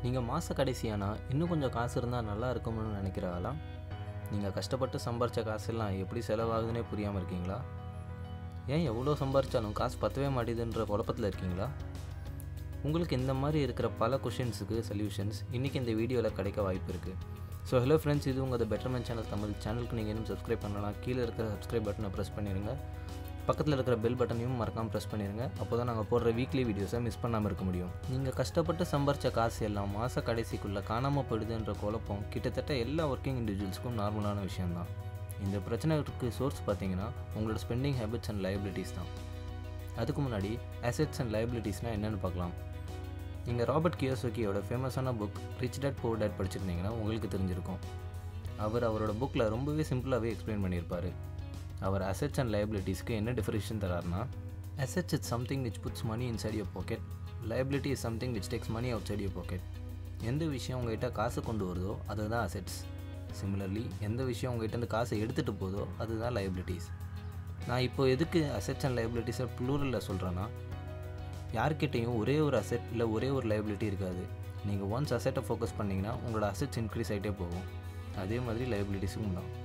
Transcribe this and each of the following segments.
நீங்கள் மாத கடைசியானா இன்னும் கொஞ்சம் காசு இருந்தால் நல்லா இருக்கும்னு நினைக்கிற ஆளா நீங்கள் கஷ்டப்பட்டு சம்பாரித்த காசெல்லாம் எப்படி செலவாகுதுன்னே புரியாமல் இருக்கீங்களா ஏன் எவ்வளோ சம்பாரிச்சாலும் காசு பத்தவே மாட்டேதுன்ற குழப்பத்தில் இருக்கீங்களா உங்களுக்கு இந்த மாதிரி இருக்கிற பல கொஷின்ஸுக்கு சொல்யூஷன்ஸ் இன்றைக்கி இந்த வீடியோவில் கிடைக்க வாய்ப்பு இருக்குது ஸோ ஹலோ ஃப்ரெண்ட்ஸ் இது உங்கள் பெட்டர்மெண்ட் சேனல் தமிழ் சேனலுக்கு நீங்கள் இன்னும் சப்ஸ்கிரைப் பண்ணலாம் கீழே இருக்கிற சப்ஸ்கிரைப் பட்டனை ப்ரெஸ் பண்ணிடுங்க பக்கத்தில் இருக்கிற பெல் பட்டனையும் மறக்காமல் ப்ரெஸ் பண்ணிடுங்க அப்போ தான் நாங்கள் போடுற வீக்லி வீடியோஸை மிஸ் பண்ணாமல் இருக்க முடியும் நீங்கள் கஷ்டப்பட்டு சம்பாரித்த காசு எல்லாம் மாத கடைசிக்குள்ளே காணாமல் போயிடுதுன்ற குழப்பம் கிட்டத்தட்ட எல்லா ஒர்க்கிங் இண்டிவிஜுவல்ஸ்க்கும் நார்மலான விஷயம்தான் இந்த பிரச்சனைக்கு சோர்ஸ் பார்த்தீங்கன்னா உங்களோட ஸ்பெண்டிங் ஹேபிட்ஸ் அண்ட் லைபிலிட்டிஸ் தான் அதுக்கு முன்னாடி அசெட்ஸ் அண்ட் லைபிலிட்டிஸ்னால் என்னென்னு பார்க்கலாம் நீங்கள் ராபர்ட் கியோசோக்கியோட ஃபேமஸான book rich dad poor dad படிச்சிருந்தீங்கன்னா உங்களுக்கு தெரிஞ்சிருக்கும் அவர் அவரோட புக்கில் ரொம்பவே சிம்பிளாகவே எக்ஸ்பிளைன் பண்ணியிருப்பார் அவர் அசெட்ஸ் அண்ட் லைபிலிட்டிஸ்க்கு என்ன டிஃபரேஷன் தராருன்னா assets is something which puts money inside your pocket liability is something which takes money outside your pocket எந்த விஷயம் உங்ககிட்ட காசு கொண்டு வருதோ அதுதான் அசெட்ஸ் சிமிலர்லி எந்த விஷயம் உங்ககிட்ட காசை எடுத்துகிட்டு போதோ அதுதான் லைபிலிட்டிஸ் நான் இப்போ எதுக்கு அசெட்ஸ் அண்ட் லைபிலிட்டிஸை ப்ளூரலில் சொல்கிறேன்னா யார்கிட்டையும் ஒரே ஒரு அசெட் இல்லை ஒரே ஒரு லைபிலிட்டி இருக்காது நீங்கள் ஒன்ஸ் அசெட்டை ஃபோக்கஸ் பண்ணிங்கன்னா உங்களோட அசெட்ஸ் இன்க்ரீஸ் ஆகிட்டே போகும் அதே மாதிரி லைபிலிட்டிஸும் தான்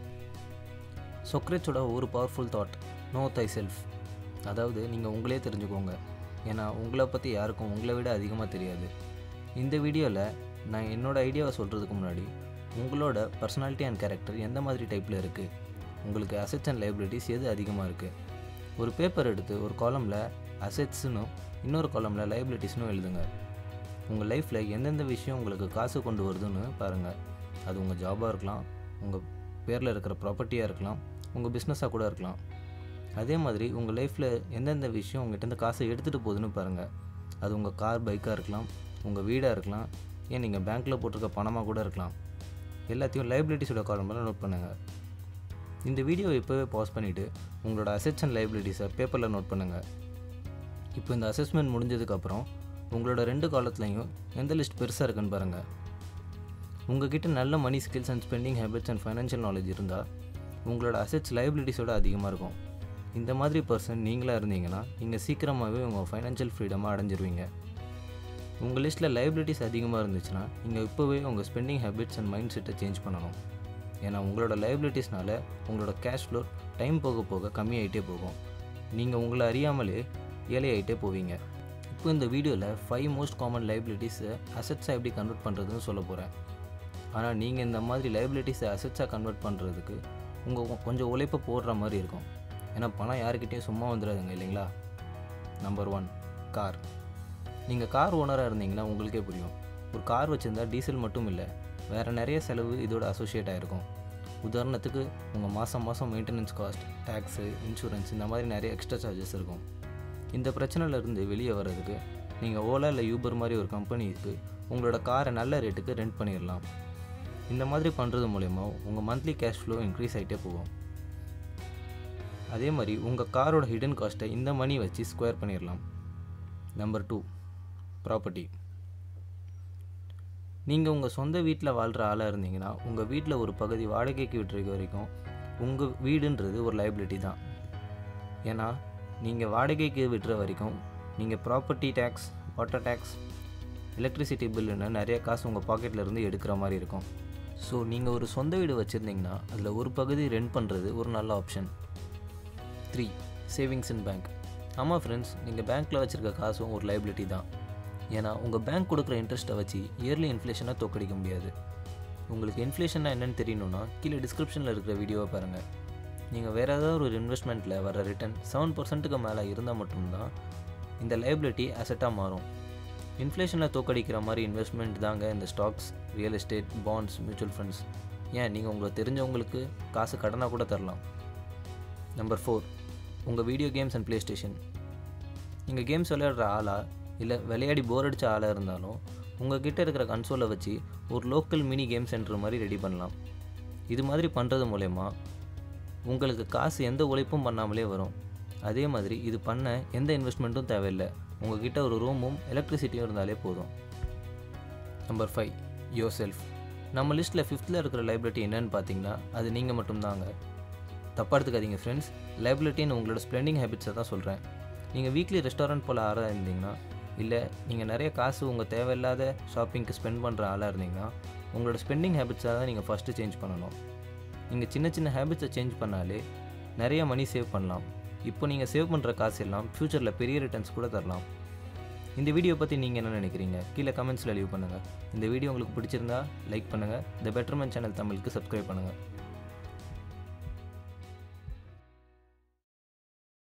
சொக்ரேட்ஸோட ஒரு powerful thought know thyself அதாவது நீங்கள் உங்களே தெரிஞ்சுக்கோங்க ஏன்னா உங்களை பற்றி யாருக்கும் உங்களை விட அதிகமாக தெரியாது இந்த வீடியோவில் நான் என்னோடய ஐடியாவை சொல்கிறதுக்கு முன்னாடி உங்களோட பர்சனாலிட்டி அண்ட் கேரக்டர் எந்த மாதிரி டைப்பில் இருக்குது உங்களுக்கு அசெட்ஸ் அண்ட் லைபிலிட்டிஸ் எது அதிகமாக இருக்குது ஒரு பேப்பர் எடுத்து ஒரு காலமில் அசெட்ஸ்னு இன்னொரு காலமில் லைபிலிட்டிஸ்னு எழுதுங்க உங்கள் லைஃப்பில் எந்தெந்த விஷயம் உங்களுக்கு காசு கொண்டு வருதுன்னு பாருங்கள் அது உங்கள் ஜாபாக இருக்கலாம் உங்கள் பேரில் இருக்கிற ப்ராப்பர்ட்டியாக இருக்கலாம் உங்கள் பிஸ்னஸாக கூட இருக்கலாம் அதே மாதிரி உங்கள் லைஃப்பில் எந்தெந்த விஷயம் உங்கள்கிட்ட காசை எடுத்துகிட்டு போகுதுன்னு பாருங்கள் அது உங்கள் கார் பைக்காக இருக்கலாம் உங்கள் வீடாக இருக்கலாம் ஏன் நீங்கள் பேங்க்கில் போட்டிருக்க பணமாக கூட இருக்கலாம் எல்லாத்தையும் லைபிலிட்டிஸோட காலமில் நோட் பண்ணுங்கள் இந்த வீடியோ இப்போவே பாஸ் பண்ணிவிட்டு உங்களோட அசெட்ஸ் அண்ட் லைபிலிட்டிஸை பேப்பரில் நோட் பண்ணுங்கள் இப்போ இந்த அசஸ்மெண்ட் முடிஞ்சதுக்கப்புறம் உங்களோட ரெண்டு காலத்துலையும் எந்த லிஸ்ட் பெருசாக இருக்குன்னு பாருங்கள் உங்ககிட்ட நல்ல money skills and spending habits and financial knowledge இருந்தால் உங்களோட அசெட்ஸ் லைபிலிட்டிஸோட அதிகமாக இருக்கும் இந்த மாதிரி பர்சன் நீங்களாக இருந்தீங்கன்னா நீங்கள் சீக்கிரமாகவே உங்கள் ஃபைனான்ஷியல் ஃப்ரீடமாக அடைஞ்சிருவீங்க உங்கள் லிஸ்ட்டில் லைபிலிட்டிஸ் அதிகமாக இருந்துச்சுன்னா நீங்கள் இப்போவே உங்கள் ஸ்பெண்டிங் ஹேபிட்ஸ் அண்ட் மைண்ட் செட்டை சேஞ்ச் பண்ணணும் ஏன்னா உங்களோட லைபிலிட்டிஸ்னால உங்களோட கேஷ் ஃப்ளோ டைம் போக போக கம்மியாயிட்டே போகும் நீங்கள் உங்களை அறியாமலே ஏழையாயிட்டே போவீங்க இப்போ இந்த வீடியோவில் ஃபைவ் மோஸ்ட் காமன் லைபிலிட்டிஸை அசெட்ஸாக எப்படி கன்வெர்ட் பண்ணுறதுன்னு சொல்ல போகிறேன் ஆனால் நீங்கள் இந்த மாதிரி லைபிலிட்டிஸை அசெட்ஸாக கன்வெர்ட் பண்ணுறதுக்கு உங்கள் கொஞ்சம் உழைப்பை போடுற மாதிரி இருக்கும் ஏன்னா பணம் யாருக்கிட்டேயும் சும்மா வந்துடாதுங்க இல்லைங்களா நம்பர் ஒன் கார் நீங்கள் கார் ஓனராக இருந்தீங்கன்னா உங்களுக்கே புரியும் ஒரு கார் வச்சுருந்தா டீசல் மட்டும் இல்லை வேறு நிறைய செலவு இதோட அசோசியேட் ஆகிருக்கும் உதாரணத்துக்கு உங்கள் மாதம் மாதம் மெயின்டெனன்ஸ் காஸ்ட் டேக்ஸு இன்சூரன்ஸ் இந்த மாதிரி நிறைய எக்ஸ்ட்ரா சார்ஜஸ் இருக்கும் இந்த பிரச்சனையிலேருந்து வெளியே வர்றதுக்கு நீங்கள் ஓலா இல்லை யூபர் மாதிரி ஒரு கம்பெனிக்கு உங்களோட காரை நல்ல ரேட்டுக்கு ரெண்ட் பண்ணிடலாம் இந்த மாதிரி பண்ணுறது மூலயமா உங்கள் மந்த்லி கேஷ் ஃப்ளோ இன்க்ரீஸ் ஆகிட்டே போகும் அதே மாதிரி உங்கள் காரோட ஹிடன் காஸ்ட்டை இந்த மணி வச்சு ஸ்கொயர் பண்ணிடலாம் நம்பர் டூ ப்ராப்பர்ட்டி நீங்கள் உங்கள் சொந்த வீட்டில் வாழ்கிற ஆளாக இருந்தீங்கன்னா உங்கள் வீட்டில் ஒரு பகுதி வாடகைக்கு விட்டுருக்க வரைக்கும் உங்கள் வீடுன்றது ஒரு லைபிலிட்டி தான் ஏன்னா நீங்கள் வாடகைக்கு விட்டுற வரைக்கும் நீங்கள் property tax water tax electricity பில்லுன்னு நிறைய காசு உங்கள் பாக்கெட்டில் இருந்து எடுக்கிற மாதிரி இருக்கும் ஸோ நீங்கள் ஒரு சொந்த வீடு வச்சுருந்தீங்கன்னா அதில் ஒரு பகுதி ரெண்ட் பண்ணுறது ஒரு நல்ல option three savings in bank ஆமாம் ஃப்ரெண்ட்ஸ் நீங்கள் பேங்க்கில் வச்சுருக்க காசும் ஒரு லைபிலிட்டி தான் ஏன்னா உங்கள் பேங்க் கொடுக்குற இன்ட்ரெஸ்ட்டை வச்சு இயர்லி இன்ஃப்ளேஷனை தோக்கடிக்க முடியாது உங்களுக்கு இன்ஃப்ளேஷன்னா என்னென்னு தெரியணுன்னா கீழே டிஸ்கிரிப்ஷனில் இருக்கிற வீடியோவை பாருங்கள் நீங்கள் வேறு ஏதாவது ஒரு இன்வெஸ்ட்மெண்ட்டில் வர ரிட்டர்ன் செவன் பர்சன்ட்டுக்கு மேலே இருந்தால் மட்டும்தான் இந்த லைபிலிட்டி அசட்டாக மாறும் இன்ஃப்ளேஷனை தோக்கடிக்கிற மாதிரி இன்வெஸ்ட்மெண்ட் தாங்க இந்த stocks real estate bonds mutual funds ஏன் நீங்கள் உங்களுக்கு தெரிஞ்சவங்களுக்கு காசு கடனாக கூட தரலாம் நம்பர் ஃபோர் உங்கள் video games and PlayStation நீங்கள் கேம்ஸ் விளையாடுற ஆளா இல்லை விளையாடி போர் அடித்த ஆளாக இருந்தாலும் உங்கள் கிட்ட இருக்கிற கன்சோலை வச்சு ஒரு லோக்கல் மினி கேம் சென்டர் மாதிரி ரெடி பண்ணலாம் இது மாதிரி பண்ணுறது மூலயமா உங்களுக்கு காசு எந்த உழைப்பும் பண்ணாமலே வரும் அதே மாதிரி இது பண்ண எந்த இன்வெஸ்ட்மெண்ட்டும் தேவையில்லை உங்ககிட்ட ஒரு ரூமும் எலக்ட்ரிசிட்டியும் இருந்தாலே போதும் நம்பர் ஃபைவ் யோர் செல்ஃப் நம்ம லிஸ்ட்டில் ஃபிஃப்த்தில் இருக்கிற லைபிலிட்டி என்னன்னு பார்த்தீங்கன்னா அது நீங்கள் மட்டும்தாங்க தப்பாக எடுத்துக்காதீங்க ஃப்ரெண்ட்ஸ் லைபிலிட்டின்னு உங்களோட ஸ்பெண்டிங் ஹேபிட்ஸை தான் சொல்கிறேன் நீங்கள் வீக்லி ரெஸ்டாரண்ட் போல் ஆறாக இருந்தீங்கன்னா இல்லை நீங்கள் நிறைய காசு உங்கள் தேவையில்லாத ஷாப்பிங்க்கு ஸ்பெண்ட் பண்ணுற ஆளாக இருந்தீங்கன்னா உங்களோட ஸ்பெண்டிங் ஹேபிட்ஸை தான் நீங்கள் ஃபஸ்ட்டு சேஞ்ச் பண்ணணும் நீங்கள் சின்ன சின்ன ஹேபிட்ஸை சேஞ்ச் பண்ணாலே நிறைய மணி சேவ் பண்ணலாம் இப்போ நீங்கள் சேவ் பண்ணுற காசு எல்லாம் ஃப்யூச்சரில் பெரிய ரிட்டர்ன்ஸ் கூட தரலாம் இந்த வீடியோ பற்றி நீங்கள் என்ன நினைக்கிறீங்க கீழே கமெண்ட்ஸில் லீவ் பண்ணுங்கள் இந்த வீடியோ உங்களுக்கு பிடிச்சிருந்தா லைக் பண்ணுங்கள் இந்த பெட்டர்மெண்ட் சேனல் தமிழுக்கு சப்ஸ்கிரைப் பண்ணுங்கள்